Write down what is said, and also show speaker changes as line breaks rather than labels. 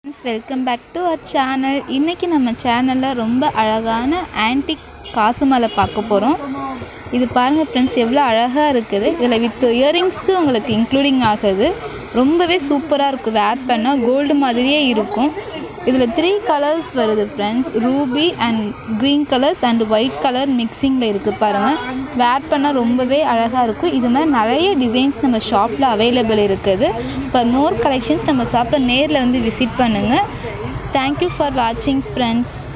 friends welcome back to our channel இன்றைக்கி நம்ம சேனலில் ரொம்ப அழகான ஆன்டிக் காசு மாலை பார்க்க போகிறோம் இது பாருங்கள் ஃப்ரெண்ட்ஸ் எவ்வளோ அழகாக இருக்குது இதில் வித் இயரிங்ஸும் உங்களுக்கு இன்க்ளூடிங் ஆகுது ரொம்பவே சூப்பராக இருக்கும் வேர் பண்ணால் கோல்டு மாதிரியே இருக்கும் இதில் த்ரீ கலர்ஸ் வருது friends ruby and green colours and white colour மிக்சிங்கில் இருக்குது பாருங்கள் வேர் பண்ணால் ரொம்பவே அழகாக இருக்கும் இது மாதிரி நிறைய டிசைன்ஸ் நம்ம ஷாப்பில் அவைலபிள் இருக்குது ஃபார் மோர் கலெக்ஷன்ஸ் நம்ம ஷாப்பில் நேரில் வந்து விசிட் பண்ணுங்கள் தேங்க்யூ ஃபார் வாட்சிங் ஃப்ரெண்ட்ஸ்